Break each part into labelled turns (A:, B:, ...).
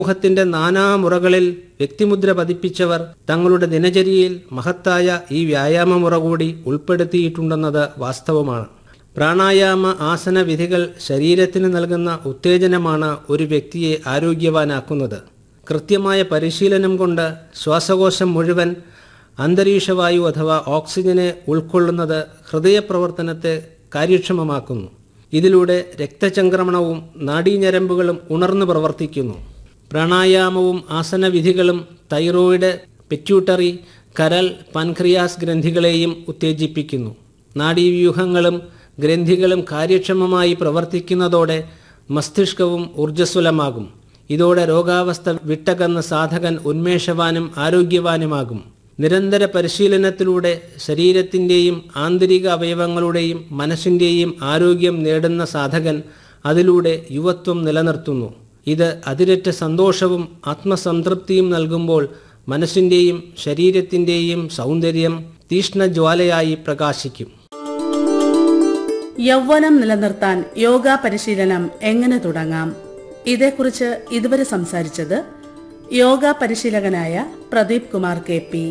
A: സമൂഹത്തിന്റെ നാനാമുറകളിൽ വ്യക്തിമുദ്ര പതിപ്പിച്ചവർ തങ്ങളുടെ ദിനചര്യയിൽ മഹത്തായ ഈ വ്യായാമമുറ കൂടി ഉൾപ്പെടുത്തിയിട്ടുണ്ടെന്നത് വാസ്തവമാണ് പ്രാണായാമ ആസന വിധികൾ ശരീരത്തിന് നൽകുന്ന ഉത്തേജനമാണ് ഒരു വ്യക്തിയെ ആരോഗ്യവാനാക്കുന്നത് കൃത്യമായ പരിശീലനം കൊണ്ട് ശ്വാസകോശം മുഴുവൻ അന്തരീക്ഷവായു അഥവാ ഓക്സിജനെ ഉൾക്കൊള്ളുന്നത് ഹൃദയപ്രവർത്തനത്തെ കാര്യക്ഷമമാക്കുന്നു ഇതിലൂടെ രക്തചംക്രമണവും നാഡീഞരമ്പുകളും ഉണർന്നു പ്രവർത്തിക്കുന്നു പ്രാണായാമവും ആസനവിധികളും തൈറോയിഡ് പിറ്റ്യൂട്ടറി കരൽ പൻക്രിയാസ് ഗ്രന്ഥികളെയും ഉത്തേജിപ്പിക്കുന്നു നാഡീവ്യൂഹങ്ങളും ഗ്രന്ഥികളും കാര്യക്ഷമമായി പ്രവർത്തിക്കുന്നതോടെ മസ്തിഷ്കവും ഊർജ്ജസ്വലമാകും ഇതോടെ രോഗാവസ്ഥ വിട്ടകന്ന സാധകൻ ഉന്മേഷവാനും ആരോഗ്യവാനുമാകും നിരന്തര പരിശീലനത്തിലൂടെ ശരീരത്തിൻ്റെയും ആന്തരിക അവയവങ്ങളുടെയും മനസ്സിൻ്റെയും ആരോഗ്യം നേടുന്ന സാധകൻ അതിലൂടെ യുവത്വം നിലനിർത്തുന്നു ഇത് അതിരറ്റ സന്തോഷവും ആത്മസംതൃപ്തിയും നൽകുമ്പോൾ മനസ്സിൻ്റെയും ശരീരത്തിൻ്റെയും സൗന്ദര്യം തീഷ്ണജ്വാലയായി പ്രകാശിക്കും
B: യൗവനം നിലനിർത്താൻ യോഗ പരിശീലനം എങ്ങനെ തുടങ്ങാം ഇതേക്കുറിച്ച് ഇതുവരെ സംസാരിച്ചത് യോഗ പരിശീലകനായ പ്രദീപ് കുമാർ കെ പി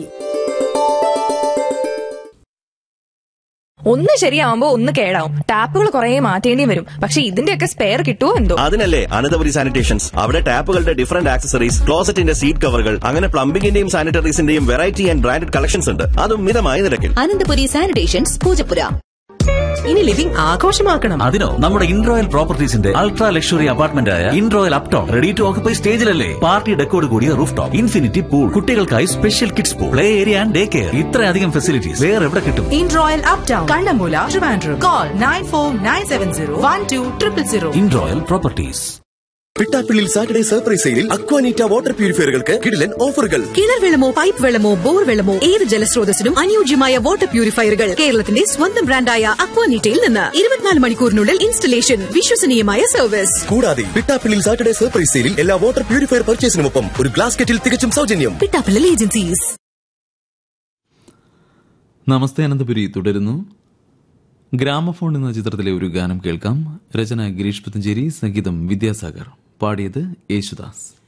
C: ഒന്ന് ശരിയാവുമ്പോ ഒന്ന് കേടാവും ടാപ്പുകൾ കുറെ മാറ്റേണ്ടി വരും പക്ഷെ ഇതിന്റെയൊക്കെ സ്പെയർ കിട്ടുമോ എന്തോ
D: അതിനല്ലേ അനന്തപുരി സാനിറ്റേഷൻസ് അവിടെ ടാപ്പുകളുടെ ഡിഫറന്റ് ആക്സസറീസ് ക്ലോസറ്റിന്റെ സീറ്റ് കവറുകൾ അങ്ങനെ പ്ലംബിംഗിന്റെയും സാനിറ്ററീസിന്റെയും വെറൈറ്റി ആൻഡ് ബ്രാൻഡഡ് കളക്ഷൻസ് ഉണ്ട് അതും മിതമായ നിരക്കിൽ
E: അനന്തപുരി സാനിറ്റേഷൻസ് പൂജപ്പുര
F: ഇനി ലിവിംഗ് ആഘോഷമാക്കണം
G: അതിനോ നമ്മുടെ ഇൻറോയൽ പ്രോപ്പർട്ടീസിന്റെ അൾട്രാ ലക്ഷറി അപ്പാർട്ട്മെന്റ് ആയ in royal uptown ready to occupy സ്റ്റേജിലല്ലേ പാർട്ടി ഡെക്കോട് കൂടിയ റൂഫ് ടോപ്പ് ഇൻഫിനിറ്റി പൂൾ കുട്ടികൾക്കായി special kids pool play area and day care ഇത്രയധികം ഫെസിലിറ്റീസ് വേറെ എവിടെ കിട്ടും
F: in royal uptown Kannammoola Trivandrum call nine four nine seven zero one two triple zero
G: in royal properties
H: പിട്ടാപ്പിള്ളിൽ Saturday surprise സെയിലിൽ അക്വാനീറ്റ water പ്യൂരിഫയറുകൾക്ക് കിടിലൻ ഓഫറുകൾ
I: കിണർ വെള്ളമോ പൈപ്പ് വെള്ളമോ ബോർ വെള്ളമോ ഏത് ജലസ്രോതസ്സിനും അനുയോജ്യമായ വാട്ടർ പ്യൂരിഫയറുകൾ കേരളത്തിന്റെ സ്വന്തം ബ്രാൻഡായ അക്വാനീറ്റയിൽ നിന്ന് ഇരുപത്തിനാല് മണിക്കൂറിനുള്ളിൽ ഇൻസ്റ്റലേഷൻ വിശ്വസനീയമായ സർവീസ്
H: കൂടാതെ പിട്ടാപ്പിള്ളിൽ സാറ്റർഡേ സർപ്രൈസ് സെയിലിൽ എല്ലാ വാട്ടർ പ്യൂരിഫയർ പർച്ചേസിനുമൊപ്പം ഒരു ഗ്ലാസ് കെറ്റിൽ തികച്ചും സൗജന്യം
I: പിട്ടാപ്പിള്ളൽ ഏജൻസീസ്
J: നമസ്തേ അനന്തപുരി തുടരുന്നു ഗ്രാമഫോൺ എന്ന ചിത്രത്തിലെ ഒരു ഗാനം കേൾക്കാം രചന ഗിരീഷ് പുത്തഞ്ചേരി സംഗീതം വിദ്യാസാഗർ പാടിയത് യേശുദാസ്